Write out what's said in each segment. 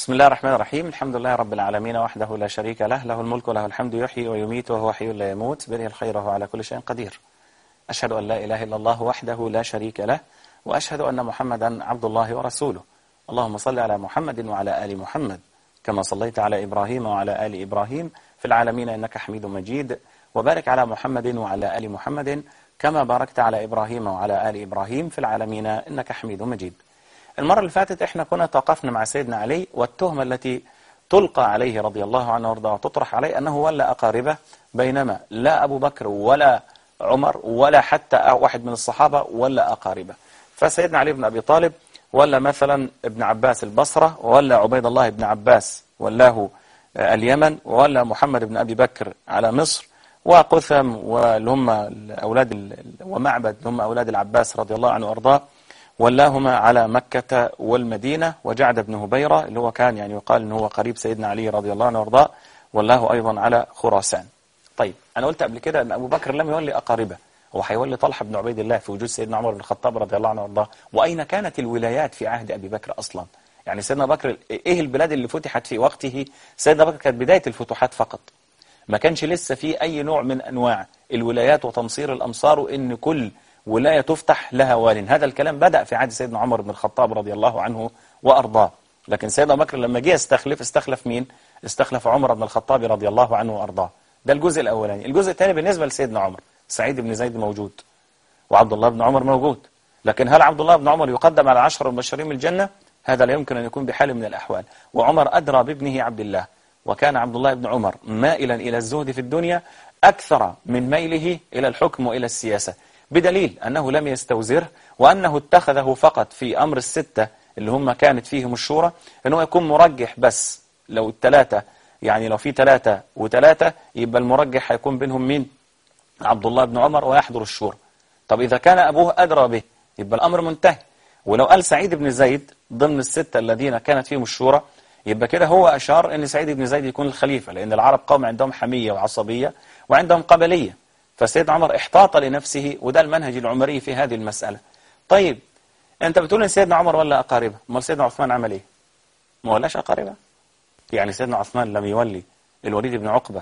بسم الله الرحمن الرحيم الحمد لله رب العالمين وحده لا شريك له له الملك وله الحمد يحيي ويميت وهو حي لا يموت بره الخير وهو على كل شيء قدير أشهد أن لا إله إلا الله وحده لا شريك له وأشهد أن محمدا عبد الله ورسوله اللهم صل على محمد وعلى آل محمد كما صليت على إبراهيم وعلى آل إبراهيم في العالمين إنك حميد مجيد وبارك على محمد وعلى آل محمد كما باركت على إبراهيم وعلى آل إبراهيم في العالمين إنك حميد مجيد المرة اللي فاتت احنا كنا توقفنا مع سيدنا علي والتهمة التي تلقى عليه رضي الله عنه وارضاه وتطرح عليه أنه ولا أقاربه بينما لا أبو بكر ولا عمر ولا حتى واحد من الصحابة ولا أقاربه فسيدنا علي بن أبي طالب ولا مثلا ابن عباس البصرة ولا عبيد الله بن عباس ولاه اليمن ولا محمد بن أبي بكر على مصر وقثم واللي هم أولاد ومعبد اللي هم أولاد العباس رضي الله عنه وارضاه ولاهما على مكة والمدينة وجعد بن هبيرة اللي هو كان يعني يقال أنه هو قريب سيدنا علي رضي الله عنه وارضاه ولاه أيضا على خراسان طيب أنا قلت قبل كده أن أبو بكر لم يولي أقاربه هو هيولي طلحة بن عبيد الله في وجود سيدنا عمر بن الخطاب رضي الله عنه وارضاه وأين كانت الولايات في عهد أبي بكر أصلا يعني سيدنا بكر إيه البلاد اللي فتحت في وقته سيدنا بكر كانت بداية الفتوحات فقط ما كانش لسه في أي نوع من أنواع الولايات وتنصير الأمصار وإن كل ولاية تفتح لها وال هذا الكلام بدأ في عهد سيدنا عمر بن الخطاب رضي الله عنه وأرضاه لكن سيدنا بكر لما جه استخلف استخلف مين استخلف عمر بن الخطاب رضي الله عنه وأرضاه ده الجزء الأولاني الجزء الثاني بالنسبة لسيدنا عمر سعيد بن زيد موجود وعبد الله بن عمر موجود لكن هل عبد الله بن عمر يقدم على عشر المبشرين بالجنة هذا لا يمكن أن يكون بحال من الأحوال وعمر أدرى بابنه عبد الله وكان عبد الله بن عمر مائلا إلى الزهد في الدنيا أكثر من ميله إلى الحكم وإلى السياسة بدليل أنه لم يستوزره وأنه اتخذه فقط في أمر الستة اللي هم كانت فيهم الشورى أنه يكون مرجح بس لو الثلاثة يعني لو في ثلاثة وثلاثة يبقى المرجح هيكون بينهم مين عبد الله بن عمر ويحضر الشورى طب إذا كان أبوه أدرى به يبقى الأمر منتهي ولو قال سعيد بن زيد ضمن الستة الذين كانت فيهم الشورى يبقى كده هو أشار أن سعيد بن زيد يكون الخليفة لأن العرب قوم عندهم حمية وعصبية وعندهم قبلية فسيدنا عمر احتاط لنفسه وده المنهج العمري في هذه المسألة طيب أنت بتقول أن سيدنا عمر ولا أقاربه امال سيدنا عثمان عمل إيه ما ولاش أقاربه يعني سيدنا عثمان لم يولي الوليد بن عقبة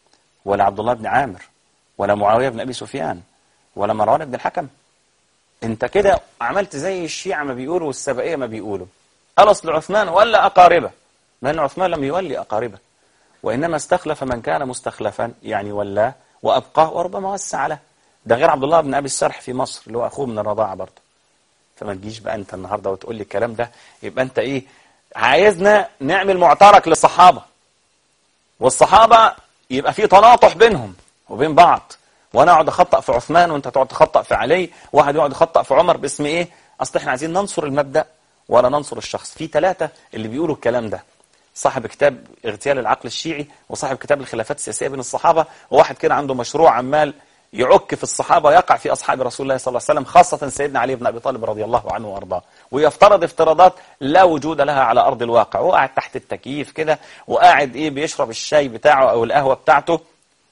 ولا عبد الله بن عامر ولا معاوية بن أبي سفيان ولا مروان بن الحكم انت كده عملت زي الشيعة ما بيقولوا والسبائية ما بيقولوا أصل عثمان ولا أقاربه ما أن عثمان لم يولي أقاربه وإنما استخلف من كان مستخلفا يعني ولاه وأبقاه وربما وسع له ده غير عبد الله بن أبي السرح في مصر اللي هو أخوه من الرضاعة برضه فما تجيش بقى أنت النهاردة وتقول لي الكلام ده يبقى أنت إيه عايزنا نعمل معترك للصحابة والصحابة يبقى في تناطح بينهم وبين بعض وانا اقعد اخطأ في عثمان وانت تقعد تخطأ في علي واحد يقعد يخطأ في عمر باسم ايه اصل احنا عايزين ننصر المبدأ ولا ننصر الشخص في ثلاثة اللي بيقولوا الكلام ده صاحب كتاب اغتيال العقل الشيعي وصاحب كتاب الخلافات السياسية بين الصحابة وواحد كده عنده مشروع عمال يعك في الصحابة يقع في أصحاب رسول الله صلى الله عليه وسلم خاصة سيدنا علي بن أبي طالب رضي الله عنه وأرضاه ويفترض افتراضات لا وجود لها على أرض الواقع وقاعد تحت التكييف كده وقاعد إيه بيشرب الشاي بتاعه أو القهوة بتاعته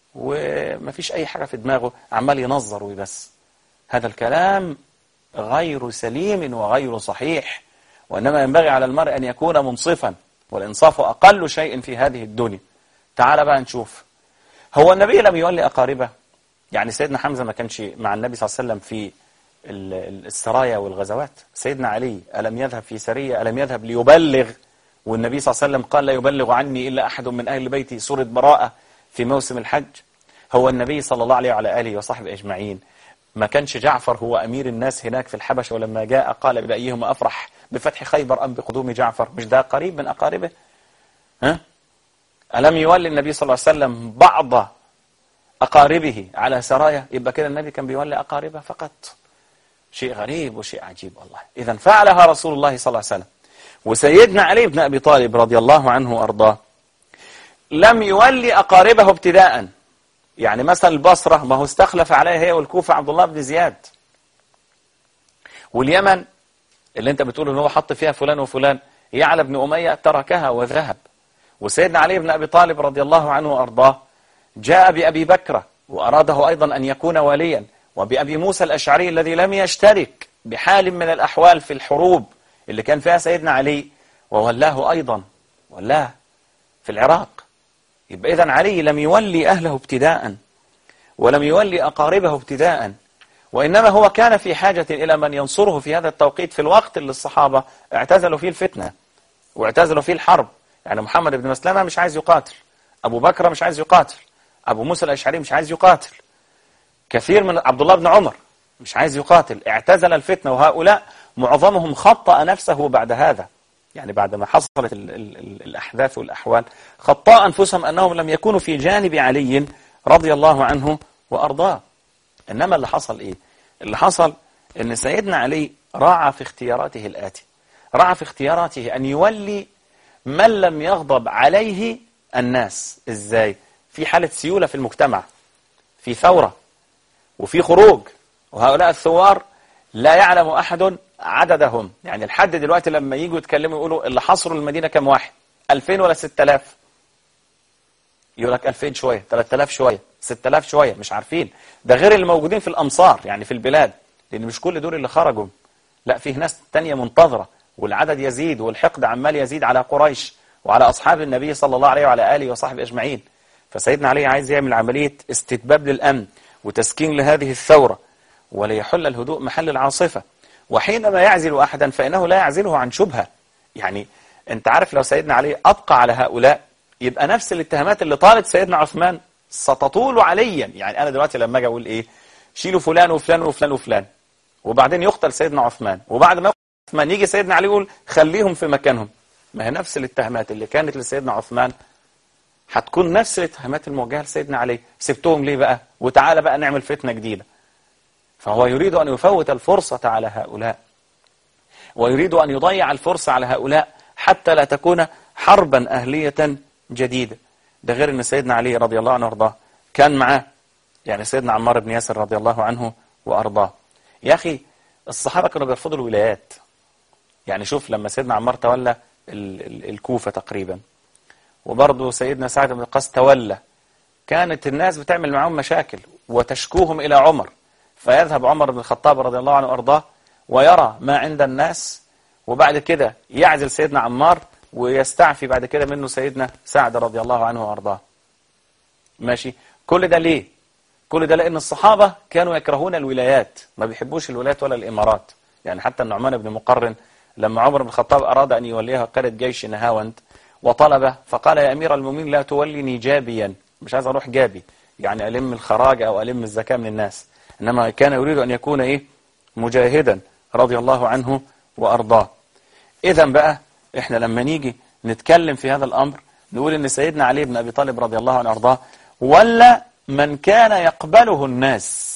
ومفيش أي حاجة في دماغه عمال ينظر وبس هذا الكلام غير سليم وغير صحيح وإنما ينبغي على المرء أن يكون منصفا والإنصاف أقل شيء في هذه الدنيا تعال بقى نشوف هو النبي لم يولي أقاربه يعني سيدنا حمزة ما كانش مع النبي صلى الله عليه وسلم في السرايا والغزوات سيدنا علي ألم يذهب في سرية ألم يذهب ليبلغ والنبي صلى الله عليه وسلم قال لا يبلغ عني إلا أحد من أهل بيتي سورة براءة في موسم الحج هو النبي صلى الله عليه وعلى آله وصحبه أجمعين ما كانش جعفر هو أمير الناس هناك في الحبشة ولما جاء قال بأيهما أفرح بفتح خيبر أم بقدوم جعفر مش ده قريب من أقاربه ها؟ ألم يولي النبي صلى الله عليه وسلم بعض أقاربه على سرايا يبقى كده النبي كان بيولي أقاربه فقط شيء غريب وشيء عجيب والله إذا فعلها رسول الله صلى الله عليه وسلم وسيدنا علي بن أبي طالب رضي الله عنه وأرضاه لم يولي أقاربه ابتداء يعني مثلا البصرة ما هو استخلف عليها هي والكوفة عبد الله بن زياد واليمن اللي انت بتقول ان هو حط فيها فلان وفلان يعلى بن أمية تركها وذهب وسيدنا علي بن أبي طالب رضي الله عنه وأرضاه جاء بأبي بكر وأراده أيضا أن يكون واليا وبأبي موسى الأشعري الذي لم يشترك بحال من الأحوال في الحروب اللي كان فيها سيدنا علي وولاه أيضا ولاها في العراق يبقى إذا علي لم يولي أهله ابتداء ولم يولي أقاربه ابتداء وإنما هو كان في حاجة إلى من ينصره في هذا التوقيت في الوقت اللي الصحابة اعتزلوا فيه الفتنة واعتزلوا فيه الحرب يعني محمد بن مسلمة مش عايز يقاتل أبو بكر مش عايز يقاتل أبو موسى الأشعري مش عايز يقاتل كثير من عبد الله بن عمر مش عايز يقاتل اعتزل الفتنة وهؤلاء معظمهم خطأ نفسه بعد هذا يعني بعد ما حصلت ال ال ال الأحداث والأحوال خطأ أنفسهم أنهم لم يكونوا في جانب علي رضي الله عنه وأرضاه إنما اللي حصل إيه اللي حصل أن سيدنا علي راعى في اختياراته الآتي راعى في اختياراته أن يولي من لم يغضب عليه الناس إزاي في حالة سيولة في المجتمع في ثورة وفي خروج وهؤلاء الثوار لا يعلم أحد عددهم يعني لحد دلوقتي لما يجوا يتكلموا يقولوا اللي حصروا المدينة كم واحد 2000 ولا 6000 يقول لك 2000 شوية 3000 شوية 6000 شوية مش عارفين ده غير اللي موجودين في الأمصار يعني في البلاد لأن مش كل دول اللي خرجوا لا فيه ناس تانية منتظرة والعدد يزيد والحقد عمال يزيد على قريش وعلى أصحاب النبي صلى الله عليه وعلى آله وصحبه أجمعين فسيدنا علي عايز يعمل عملية استتباب للأمن وتسكين لهذه الثورة وليحل الهدوء محل العاصفة وحينما يعزل أحدا فإنه لا يعزله عن شبهة يعني أنت عارف لو سيدنا علي أبقى على هؤلاء يبقى نفس الاتهامات اللي طالت سيدنا عثمان ستطول عليا يعني أنا دلوقتي لما أجي أقول إيه شيلوا فلان وفلان وفلان وفلان وبعدين يقتل سيدنا عثمان وبعد ما يقتل عثمان يجي سيدنا علي يقول خليهم في مكانهم ما هي نفس الاتهامات اللي كانت لسيدنا عثمان هتكون نفس الاتهامات الموجهة لسيدنا علي سبتهم ليه بقى وتعالى بقى نعمل فتنة جديدة فهو يريد أن يفوت الفرصة على هؤلاء ويريد أن يضيع الفرصة على هؤلاء حتى لا تكون حربا أهلية جديدة ده غير أن سيدنا علي رضي الله عنه وارضاه كان معاه يعني سيدنا عمار بن ياسر رضي الله عنه وأرضاه يا أخي الصحابة كانوا بيرفضوا الولايات يعني شوف لما سيدنا عمار تولى الكوفة تقريبا وبرضه سيدنا سعد بن القاس تولى كانت الناس بتعمل معهم مشاكل وتشكوهم إلى عمر فيذهب عمر بن الخطاب رضي الله عنه وأرضاه ويرى ما عند الناس وبعد كده يعزل سيدنا عمار ويستعفي بعد كده منه سيدنا سعد رضي الله عنه وأرضاه ماشي كل ده ليه كل ده لأن الصحابة كانوا يكرهون الولايات ما بيحبوش الولايات ولا الإمارات يعني حتى النعمان بن مقرن لما عمر بن الخطاب أراد أن يوليها قادة جيش نهاوند وطلبه فقال يا أمير المؤمنين لا تولني جابيا مش عايز أروح جابي يعني ألم الخراج أو ألم الزكاة من الناس إنما كان يريد أن يكون إيه مجاهدا رضي الله عنه وأرضاه إذا بقى إحنا لما نيجي نتكلم في هذا الأمر نقول إن سيدنا علي بن أبي طالب رضي الله عنه وأرضاه ولا من كان يقبله الناس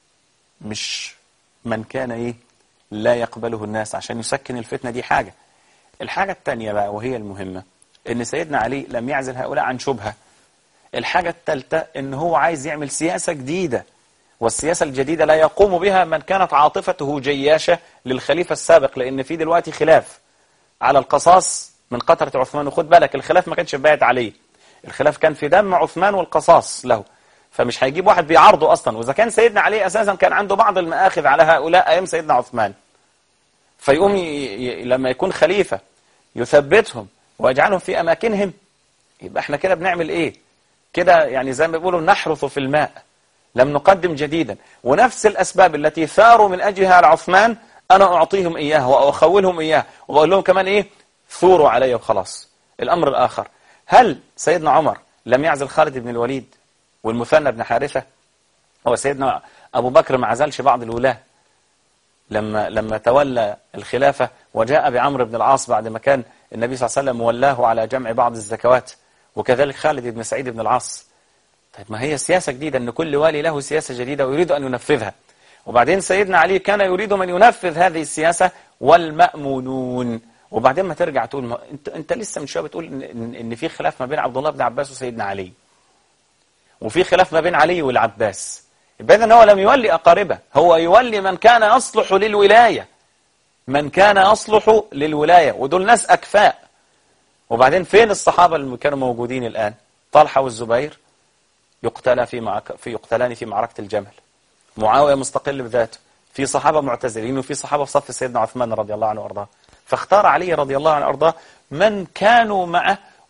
مش من كان إيه لا يقبله الناس عشان يسكن الفتنة دي حاجة الحاجة الثانية بقى وهي المهمة إن سيدنا علي لم يعزل هؤلاء عن شبهة الحاجة الثالثة إن هو عايز يعمل سياسة جديدة والسياسة الجديدة لا يقوم بها من كانت عاطفته جياشة للخليفة السابق لأن في دلوقتي خلاف على القصاص من قطرة عثمان وخد بالك الخلاف ما كانش بايت عليه الخلاف كان في دم عثمان والقصاص له فمش هيجيب واحد بيعارضه أصلا وإذا كان سيدنا علي أساسا كان عنده بعض المآخذ على هؤلاء أيام سيدنا عثمان فيقوم ي... ي... لما يكون خليفة يثبتهم ويجعلهم في أماكنهم يبقى احنا كده بنعمل ايه كده يعني زي ما بيقولوا نحرث في الماء لم نقدم جديدا ونفس الأسباب التي ثاروا من أجلها على عثمان أنا أعطيهم إياها وأخولهم إياها وأقول لهم كمان إيه ثوروا علي وخلاص الأمر الآخر هل سيدنا عمر لم يعزل خالد بن الوليد والمثنى بن حارثة هو سيدنا أبو بكر ما عزلش بعض الولاة لما لما تولى الخلافة وجاء بعمرو بن العاص بعد ما كان النبي صلى الله عليه وسلم ولاه على جمع بعض الزكوات وكذلك خالد بن سعيد بن العاص طيب ما هي سياسة جديدة أن كل والي له سياسة جديدة ويريد أن ينفذها وبعدين سيدنا علي كان يريد من ينفذ هذه السياسة والمأمونون وبعدين ما ترجع تقول ما انت, انت لسه من شويه بتقول ان, إن في خلاف ما بين عبد الله بن عباس وسيدنا علي وفي خلاف ما بين علي والعباس يبقى إذن هو لم يولي أقاربه هو يولي من كان يصلح للولاية من كان يصلح للولاية ودول ناس أكفاء وبعدين فين الصحابة اللي كانوا موجودين الآن طلحة والزبير يقتل في معك... في يقتلان في معركة الجمل معاوية مستقل بذاته في صحابة معتزلين وفي صحابة في صف سيدنا عثمان رضي الله عنه وارضاه فاختار علي رضي الله عنه وارضاه من كانوا معه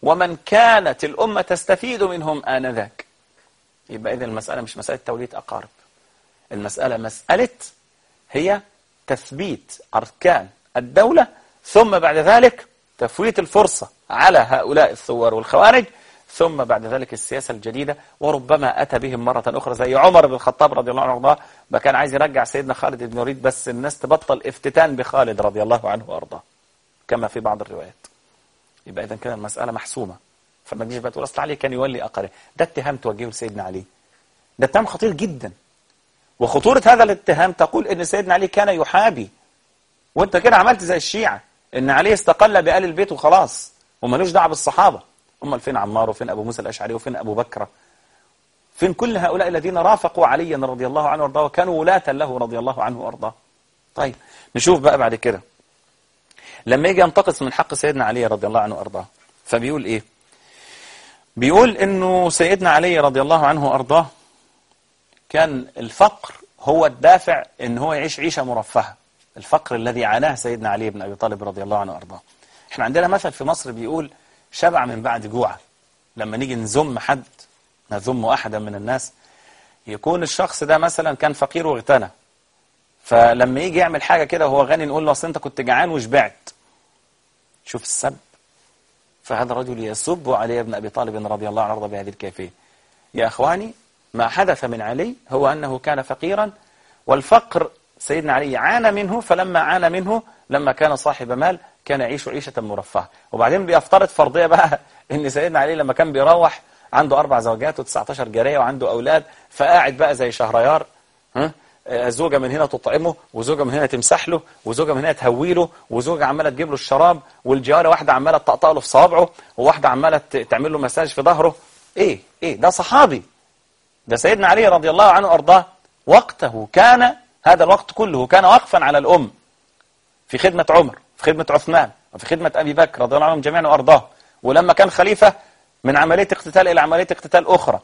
ومن كانت الأمة تستفيد منهم آنذاك يبقى إذن المسألة مش مسألة توليد أقارب المسألة مسألة هي تثبيت أركان الدولة ثم بعد ذلك تفويت الفرصة على هؤلاء الثوار والخوارج ثم بعد ذلك السياسة الجديدة وربما أتى بهم مرة أخرى زي عمر بن الخطاب رضي الله عنه وارضاه ما كان عايز يرجع سيدنا خالد بن الوليد بس الناس تبطل افتتان بخالد رضي الله عنه وارضاه كما في بعض الروايات يبقى إذا كده المسألة محسومة فما تجيش بقى تقول أصل علي كان يولي أقره ده اتهام توجهه لسيدنا علي ده اتهام خطير جدا وخطورة هذا الاتهام تقول ان سيدنا علي كان يحابي وانت كده عملت زي الشيعة ان علي استقل بآل البيت وخلاص ومالوش دعوه بالصحابة امال فين عمار وفين ابو موسى الاشعري وفين ابو بكر فين كل هؤلاء الذين رافقوا عليا رضي الله عنه وارضاه وكانوا ولاة له رضي الله عنه وارضاه طيب نشوف بقى بعد كده لما يجي ينتقص من حق سيدنا علي رضي الله عنه وارضاه فبيقول ايه بيقول انه سيدنا علي رضي الله عنه وارضاه كان الفقر هو الدافع ان هو يعيش عيشة مرفهة الفقر الذي عاناه سيدنا علي بن ابي طالب رضي الله عنه وارضاه احنا عندنا مثل في مصر بيقول شبع من بعد جوع لما نيجي نذم حد نذم احدا من الناس يكون الشخص ده مثلا كان فقير واغتنى فلما يجي يعمل حاجة كده وهو غني نقول له اصل انت كنت جعان وشبعت شوف السب فهذا الرجل يسب علي بن ابي طالب رضي الله عنه بهذه الكيفية يا اخواني ما حدث من علي هو أنه كان فقيرا والفقر سيدنا علي عانى منه فلما عانى منه لما كان صاحب مال كان يعيش عيشة مرفهة وبعدين بيفترض فرضية بقى ان سيدنا علي لما كان بيروح عنده أربع زوجات و19 جارية وعنده أولاد فقاعد بقى زي شهريار ها زوجة من هنا تطعمه وزوجة من هنا تمسح له وزوجة من هنا تهوي له وزوجة عمالة تجيب له الشراب والجارة واحدة عمالة تقطع له في صوابعه وواحدة عمالة تعمل له مساج في ظهره ايه ايه ده صحابي ده سيدنا علي رضي الله عنه أرضاه وقته كان هذا الوقت كله كان وقفا على الأم في خدمة عمر في خدمة عثمان وفي خدمة أبي بكر رضي الله عنهم جميعا وأرضاه ولما كان خليفة من عملية اقتتال إلى عملية اقتتال أخرى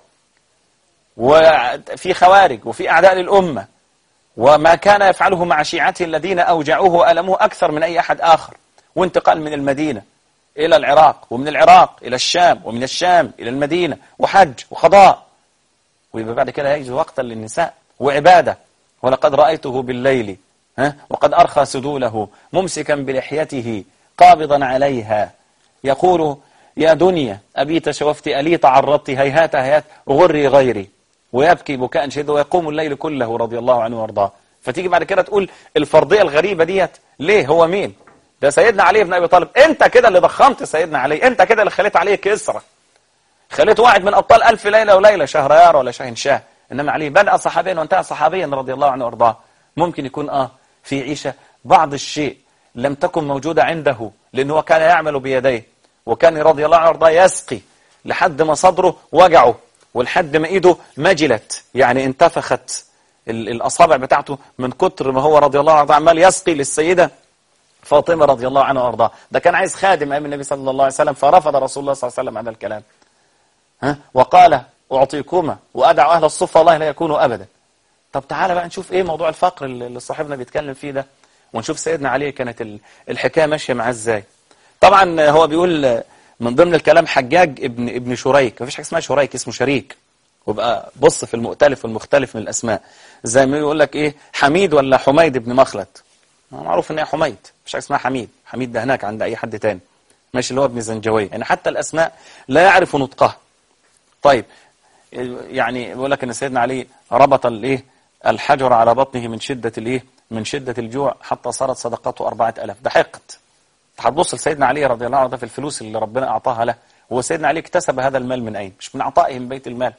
وفي خوارج وفي أعداء للأمة وما كان يفعله مع شيعته الذين أوجعوه وألموه أكثر من أي أحد آخر وانتقال من المدينة إلى العراق ومن العراق إلى الشام ومن الشام إلى المدينة وحج وقضاء ويبقى بعد كده يجي وقتا للنساء وعبادة ولقد رأيته بالليل ها وقد أرخى سدوله ممسكا بلحيته قابضا عليها يقول يا دنيا أبي تشوفت ألي تعرضت هيهات هيهات غري غيري ويبكي بكاء شديدا ويقوم الليل كله رضي الله عنه وارضاه فتيجي بعد كده تقول الفرضية الغريبة ديت ليه هو مين ده سيدنا علي بن أبي طالب انت كده اللي ضخمت سيدنا علي انت كده اللي خليت عليه كسرة خليته واحد من أبطال ألف ليلة وليلة شهريار ولا شاهنشاه إنما علي بدأ صحابيا وانتهى صحابيا رضي الله عنه وارضاه ممكن يكون آه في عيشة بعض الشيء لم تكن موجودة عنده لأنه كان يعمل بيديه وكان رضي الله عنه وارضاه يسقي لحد ما صدره وجعه ولحد ما ايده مجلت يعني انتفخت الأصابع بتاعته من كتر ما هو رضي الله عنه عمال يسقي للسيدة فاطمة رضي الله عنها وارضاها ده كان عايز خادم أمام النبي صلى الله عليه وسلم فرفض رسول الله صلى الله عليه وسلم هذا الكلام ها وقال أعطيكما وأدعو أهل الصفة والله لا يكونوا أبدا طب تعالى بقى نشوف إيه موضوع الفقر اللي صاحبنا بيتكلم فيه ده ونشوف سيدنا علي كانت الحكاية ماشية معاه إزاي طبعا هو بيقول من ضمن الكلام حجاج ابن ابن شريك مفيش حاجة اسمها شريك اسمه شريك وبقى بص في المؤتلف والمختلف من الأسماء زي ما يقول لك إيه حميد ولا حميد ابن مخلد معروف إن هي حميد مفيش حاجة اسمها حميد حميد ده هناك عند أي حد تاني ماشي اللي هو ابن زنجوية يعني حتى الأسماء لا يعرف نطقها طيب يعني بيقول لك ان سيدنا علي ربط الايه الحجر على بطنه من شدة الايه من شدة الجوع حتى صارت صدقته أربعة ألاف ده حقد هتبص لسيدنا علي رضي الله عنه في الفلوس اللي ربنا أعطاها له هو سيدنا علي اكتسب هذا المال من أين مش من عطائه من بيت المال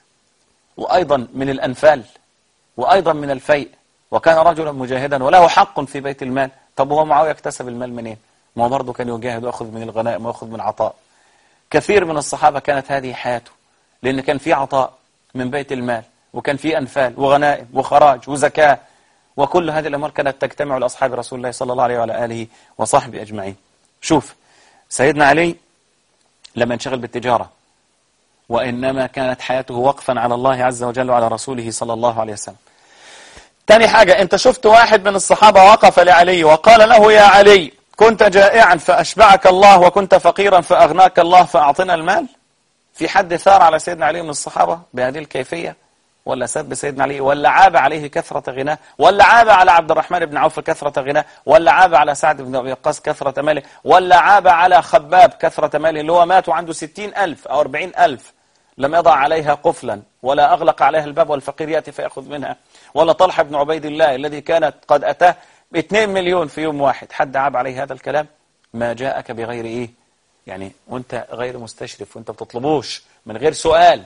وأيضا من الأنفال وأيضا من الفيء وكان رجلا مجاهدا وله حق في بيت المال طب هو معاوية اكتسب المال منين ما هو برضه كان يجاهد ويأخذ من الغنائم ويأخذ من عطاء كثير من الصحابة كانت هذه حياته لأن كان في عطاء من بيت المال وكان في أنفال وغنائم وخراج وزكاة وكل هذه الأمور كانت تجتمع لأصحاب رسول الله صلى الله عليه وعلى آله وصحبه أجمعين شوف سيدنا علي لما انشغل بالتجارة وإنما كانت حياته وقفا على الله عز وجل وعلى رسوله صلى الله عليه وسلم تاني حاجة انت شفت واحد من الصحابة وقف لعلي وقال له يا علي كنت جائعا فأشبعك الله وكنت فقيرا فأغناك الله فأعطنا المال في حد ثار على سيدنا علي من الصحابة بهذه الكيفية ولا سب سيدنا علي ولا عاب عليه كثرة غناه ولا عاب على عبد الرحمن بن عوف كثرة غناه ولا عاب على سعد بن أبي وقاص كثرة ماله ولا عاب على خباب كثرة ماله اللي هو مات وعنده ستين ألف أو أربعين ألف لم يضع عليها قفلا ولا أغلق عليها الباب والفقير يأتي فيأخذ منها ولا طلحة بن عبيد الله الذي كانت قد أتاه 2 مليون في يوم واحد حد عاب عليه هذا الكلام ما جاءك بغير إيه يعني وانت غير مستشرف وانت بتطلبوش من غير سؤال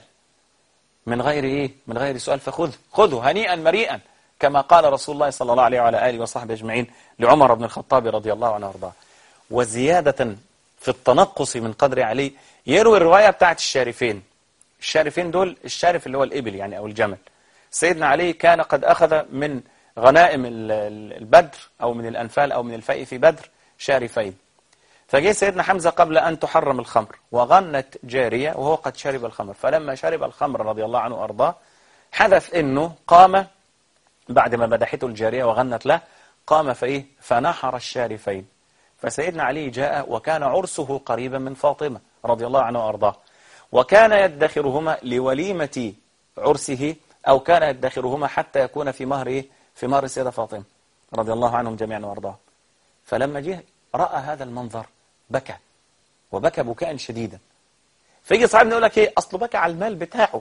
من غير إيه من غير سؤال فخذ خذه هنيئا مريئا كما قال رسول الله صلى الله عليه وعلى آله وصحبه أجمعين لعمر بن الخطاب رضي الله عنه وارضاه وزيادة في التنقص من قدر علي يروي الرواية بتاعت الشارفين الشارفين دول الشارف اللي هو الإبل يعني أو الجمل سيدنا علي كان قد أخذ من غنائم البدر أو من الأنفال أو من الفيء في بدر شارفين فجاء سيدنا حمزة قبل أن تحرم الخمر وغنت جارية وهو قد شرب الخمر فلما شرب الخمر رضي الله عنه وأرضاه حدث أنه قام بعد ما مدحته الجارية وغنت له قام فإيه فنحر الشارفين فسيدنا علي جاء وكان عرسه قريبا من فاطمة رضي الله عنه وأرضاه وكان يدخرهما لوليمة عرسه أو كان يدخرهما حتى يكون في مهر إيه؟ في مهر السيدة فاطمة رضي الله عنهم جميعا وأرضاه فلما جه رأى هذا المنظر بكى وبكى بكاء شديدا فيجي صاحبنا يقول لك ايه اصله بكى على المال بتاعه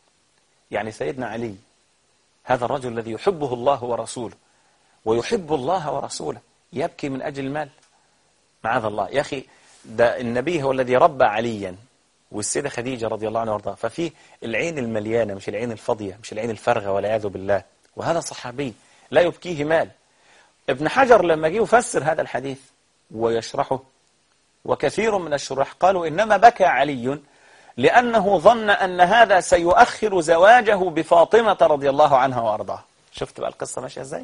يعني سيدنا علي هذا الرجل الذي يحبه الله ورسوله ويحب الله ورسوله يبكي من أجل المال معاذ الله يا أخي ده النبي هو الذي ربى عليا والسيدة خديجة رضي الله عنها وارضاها ففي العين المليانة مش العين الفاضية مش العين الفارغة والعياذ بالله وهذا صحابي لا يبكيه مال ابن حجر لما جه يفسر هذا الحديث ويشرحه وكثير من الشراح قالوا إنما بكى علي لأنه ظن أن هذا سيؤخر زواجه بفاطمة رضي الله عنها وأرضاها شفت بقى القصة ماشية إزاي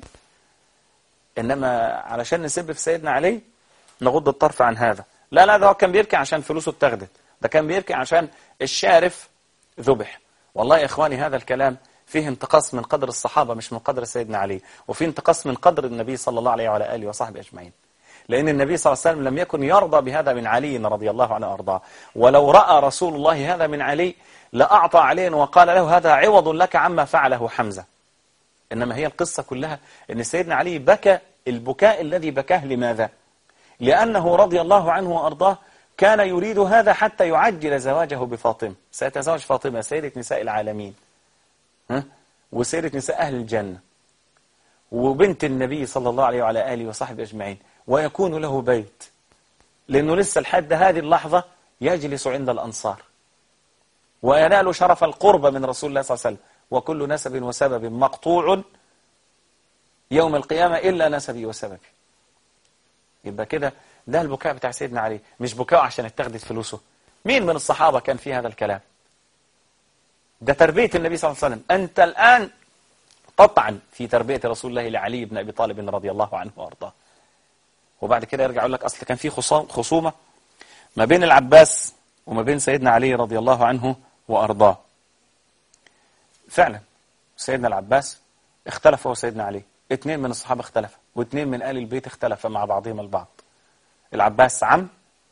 إنما علشان نسب في سيدنا علي نغض الطرف عن هذا لا لا ده هو كان بيبكي عشان فلوسه اتخذت ده كان بيبكي عشان الشارف ذبح والله يا إخواني هذا الكلام فيه انتقاص من قدر الصحابة مش من قدر سيدنا علي وفيه انتقاص من قدر النبي صلى الله عليه وعلى آله وصحبه أجمعين لأن النبي صلى الله عليه وسلم لم يكن يرضى بهذا من علي رضي الله عنه وأرضاه ولو رأى رسول الله هذا من علي لأعطى علي وقال له هذا عوض لك عما فعله حمزة إنما هي القصة كلها أن سيدنا علي بكى البكاء الذي بكاه لماذا؟ لأنه رضي الله عنه وأرضاه كان يريد هذا حتى يعجل زواجه بفاطمة سيتزوج فاطمة سيدة نساء العالمين ها؟ وسيدة نساء أهل الجنة وبنت النبي صلى الله عليه وعلى آله وصحبه أجمعين ويكون له بيت لأنه لسه لحد هذه اللحظة يجلس عند الأنصار وينال شرف القرب من رسول الله صلى الله عليه وسلم وكل نسب وسبب مقطوع يوم القيامة إلا نسبي وسببي يبقى كده ده البكاء بتاع سيدنا علي مش بكاء عشان اتخذت فلوسه مين من الصحابة كان في هذا الكلام ده تربية النبي صلى الله عليه وسلم أنت الآن قطعا في تربية رسول الله لعلي بن أبي طالب رضي الله عنه وأرضاه وبعد كده يرجع يقول لك أصل كان في خصومة ما بين العباس وما بين سيدنا علي رضي الله عنه وأرضاه فعلا سيدنا العباس اختلف هو سيدنا علي اثنين من الصحابة اختلف واثنين من آل البيت اختلف مع بعضهم البعض العباس عم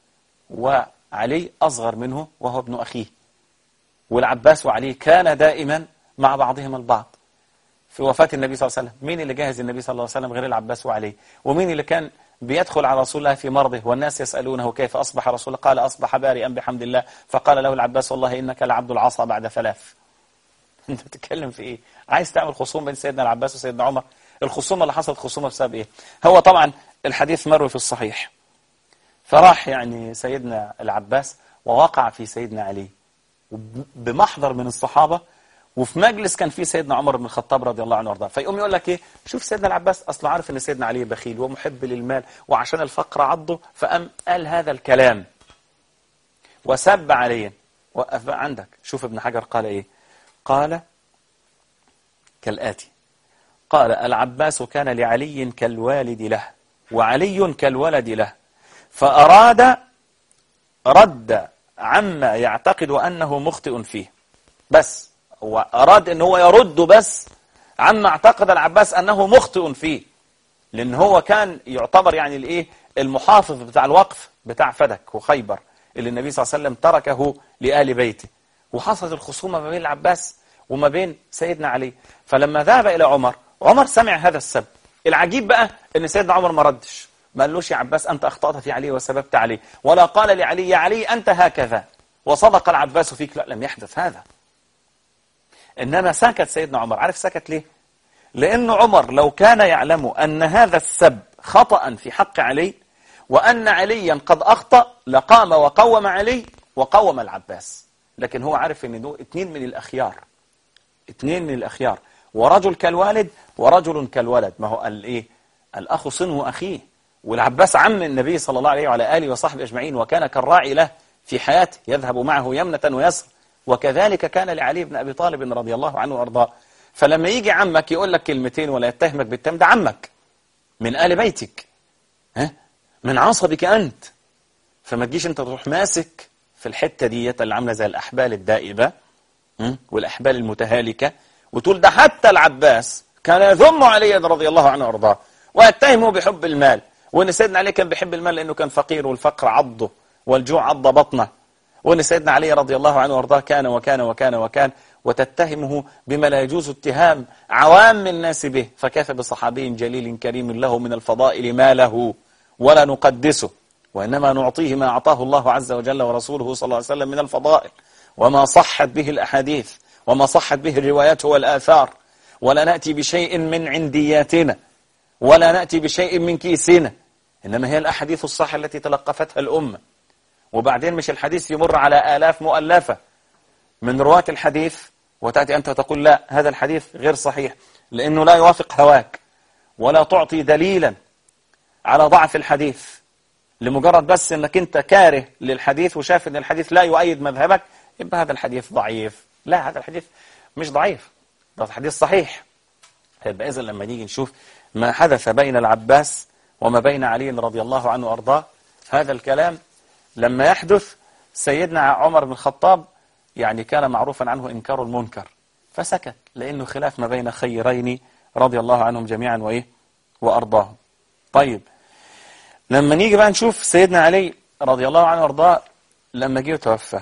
وعلي أصغر منه وهو ابن أخيه والعباس وعلي كان دائما مع بعضهم البعض في وفاة النبي صلى الله عليه وسلم مين اللي جهز النبي صلى الله عليه وسلم غير العباس وعلي ومين اللي كان بيدخل على رسول الله في مرضه والناس يسألونه كيف أصبح رسول الله قال أصبح بارئا بحمد الله فقال له العباس والله إنك لعبد العصا بعد ثلاث أنت بتتكلم في إيه عايز تعمل خصوم بين سيدنا العباس وسيدنا عمر الخصومة اللي حصلت خصومة بسبب إيه هو طبعا الحديث مروي في الصحيح فراح يعني سيدنا العباس ووقع في سيدنا علي بمحضر من الصحابة وفي مجلس كان فيه سيدنا عمر بن الخطاب رضي الله عنه وارضاه فيقوم يقول لك ايه شوف سيدنا العباس اصلا عارف ان سيدنا علي بخيل ومحب للمال وعشان الفقر عضه فقام قال هذا الكلام وسب عليا وقف بقى عندك شوف ابن حجر قال ايه قال كالآتي قال العباس كان لعلي كالوالد له وعلي كالولد له فأراد رد عما يعتقد أنه مخطئ فيه بس هو أراد أن هو يرد بس عما اعتقد العباس أنه مخطئ فيه لأن هو كان يعتبر يعني الإيه المحافظ بتاع الوقف بتاع فدك وخيبر اللي النبي صلى الله عليه وسلم تركه لآل بيته وحصلت الخصومة ما بين العباس وما بين سيدنا علي فلما ذهب إلى عمر عمر سمع هذا السب العجيب بقى ان سيدنا عمر ما ردش ما قالوش يا عباس أنت أخطأت في علي وسببت عليه ولا قال لعلي يا علي أنت هكذا وصدق العباس فيك لا لم يحدث هذا إنما سكت سيدنا عمر عارف سكت ليه لأن عمر لو كان يعلم أن هذا السب خطأ في حق علي وأن عليا قد أخطأ لقام وقوم علي وقوم العباس لكن هو عارف أن دول اتنين من الأخيار اتنين من الأخيار ورجل كالوالد ورجل كالولد ما هو الإيه الأخ صنه أخيه والعباس عم النبي صلى الله عليه وعلى آله وصحبه أجمعين وكان كالراعي له في حياته يذهب معه يمنة ويسر وكذلك كان لعلي بن أبي طالب رضي الله عنه وأرضاه فلما يجي عمك يقول لك كلمتين ولا يتهمك بالتهم ده عمك من آل بيتك ها من عصبك أنت فما تجيش أنت تروح ماسك في الحتة ديت اللي عاملة زي الأحبال الدائبة والأحبال المتهالكة وتقول ده حتى العباس كان يذم علي رضي الله عنه وأرضاه ويتهمه بحب المال وأن سيدنا علي كان بيحب المال لأنه كان فقير والفقر عضه والجوع عض بطنه وأن سيدنا علي رضي الله عنه وارضاه كان وكان وكان وكان وتتهمه بما لا يجوز اتهام عوام الناس به فكيف بصحابي جليل كريم له من الفضائل ما له ولا نقدسه وإنما نعطيه ما أعطاه الله عز وجل ورسوله صلى الله عليه وسلم من الفضائل وما صحت به الأحاديث وما صحت به الروايات والآثار ولا نأتي بشيء من عندياتنا ولا نأتي بشيء من كيسنا إنما هي الأحاديث الصحيحة التي تلقفتها الأمة وبعدين مش الحديث يمر على آلاف مؤلفة من رواة الحديث وتأتي أنت وتقول لا هذا الحديث غير صحيح لأنه لا يوافق هواك ولا تعطي دليلا على ضعف الحديث لمجرد بس أنك أنت كاره للحديث وشاف أن الحديث لا يؤيد مذهبك يبقى هذا الحديث ضعيف لا هذا الحديث مش ضعيف ده حديث صحيح يبقى إذا لما نيجي نشوف ما حدث بين العباس وما بين علي رضي الله عنه وأرضاه هذا الكلام لما يحدث سيدنا عمر بن الخطاب يعني كان معروفا عنه إنكار المنكر فسكت لأنه خلاف ما بين خيرين رضي الله عنهم جميعا وإيه وأرضاهم طيب لما نيجي بقى نشوف سيدنا علي رضي الله عنه وارضاه لما جه توفى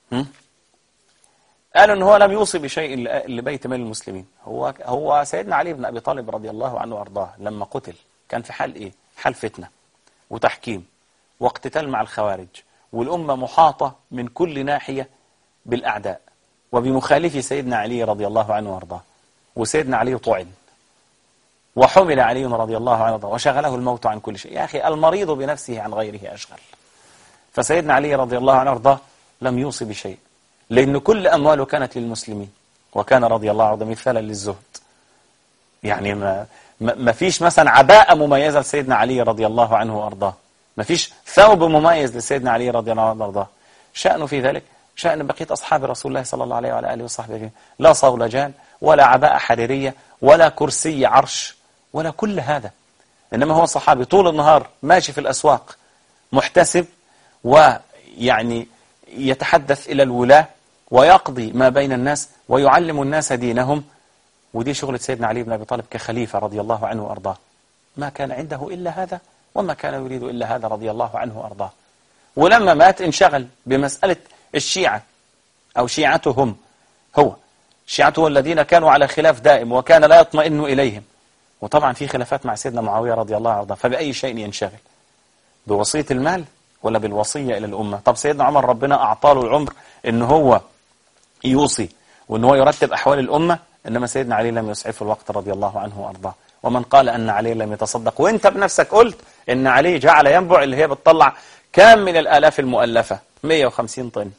قالوا ان هو لم يوصي بشيء لبيت مال المسلمين هو هو سيدنا علي بن ابي طالب رضي الله عنه وارضاه لما قتل كان في حال ايه حال فتنه وتحكيم واقتتال مع الخوارج والامه محاطه من كل ناحيه بالاعداء وبمخالفي سيدنا علي رضي الله عنه وارضاه وسيدنا علي طعن وحمل علي رضي الله عنه وشغله الموت عن كل شيء يا أخي المريض بنفسه عن غيره أشغل فسيدنا علي رضي الله عنه وارضاه لم يوصي بشيء لأن كل أمواله كانت للمسلمين وكان رضي الله عنه مثالا للزهد يعني ما, ما فيش مثلا عباءة مميزة لسيدنا علي رضي الله عنه وأرضاه ما فيش ثوب مميز لسيدنا علي رضي الله عنه وأرضاه شأنه في ذلك شأن بقية أصحاب رسول الله صلى الله عليه وعلى آله وصحبه لا صولجان ولا عباءة حريرية ولا كرسي عرش ولا كل هذا إنما هو صحابي طول النهار ماشي في الأسواق محتسب ويعني يتحدث إلى الولاة ويقضي ما بين الناس ويعلم الناس دينهم ودي شغلة سيدنا علي بن أبي طالب كخليفة رضي الله عنه وأرضاه ما كان عنده إلا هذا وما كان يريد إلا هذا رضي الله عنه وأرضاه ولما مات انشغل بمسألة الشيعة أو شيعتهم هو شيعته الذين كانوا على خلاف دائم وكان لا يطمئن إليهم وطبعا في خلافات مع سيدنا معاوية رضي الله عنه فبأي شيء ينشغل بوصية المال ولا بالوصية إلى الأمة طب سيدنا عمر ربنا أعطاله العمر إن هو يوصي وإن هو يرتب أحوال الأمة إنما سيدنا علي لم يسعفه الوقت رضي الله عنه وأرضاه ومن قال أن علي لم يتصدق وإنت بنفسك قلت إن علي جعل ينبع اللي هي بتطلع كام من الآلاف المؤلفة 150 طن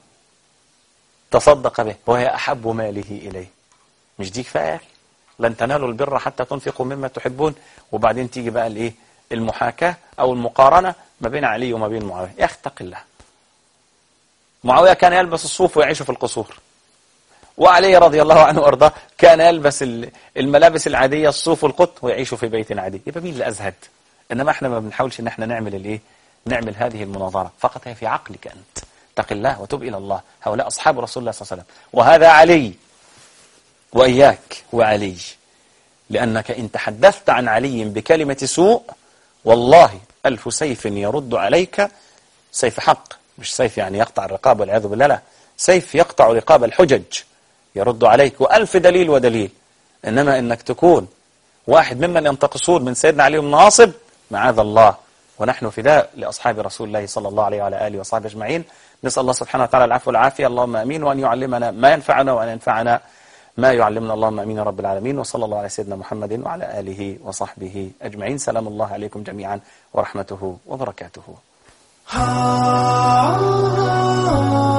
تصدق به وهي أحب ماله إليه مش دي كفاية لن تنالوا البر حتى تنفقوا مما تحبون وبعدين تيجي بقى الايه المحاكاة أو المقارنة ما بين علي وما بين معاوية يختق الله معاوية كان يلبس الصوف ويعيش في القصور وعلي رضي الله عنه وارضاه كان يلبس الملابس العادية الصوف والقط ويعيش في بيت عادي يبقى مين اللي أزهد إنما احنا ما بنحاولش إن احنا نعمل الايه نعمل هذه المناظرة فقط هي في عقلك أنت اتق الله وتب إلى الله هؤلاء أصحاب رسول الله صلى الله عليه وسلم وهذا علي وإياك وعلي لأنك إن تحدثت عن علي بكلمة سوء والله ألف سيف يرد عليك سيف حق مش سيف يعني يقطع الرقاب والعياذ بالله لا سيف يقطع رقاب الحجج يرد عليك وألف دليل ودليل إنما إنك تكون واحد ممن ينتقصون من سيدنا علي بن ناصب معاذ الله ونحن فداء لأصحاب رسول الله صلى الله عليه وعلى آله وصحبه أجمعين نسأل الله سبحانه وتعالى العفو والعافية اللهم أمين وأن يعلمنا ما ينفعنا وأن ينفعنا ما يعلمنا اللهم أمين يا رب العالمين وصلى الله على سيدنا محمد وعلى آله وصحبه أجمعين سلام الله عليكم جميعا ورحمته وبركاته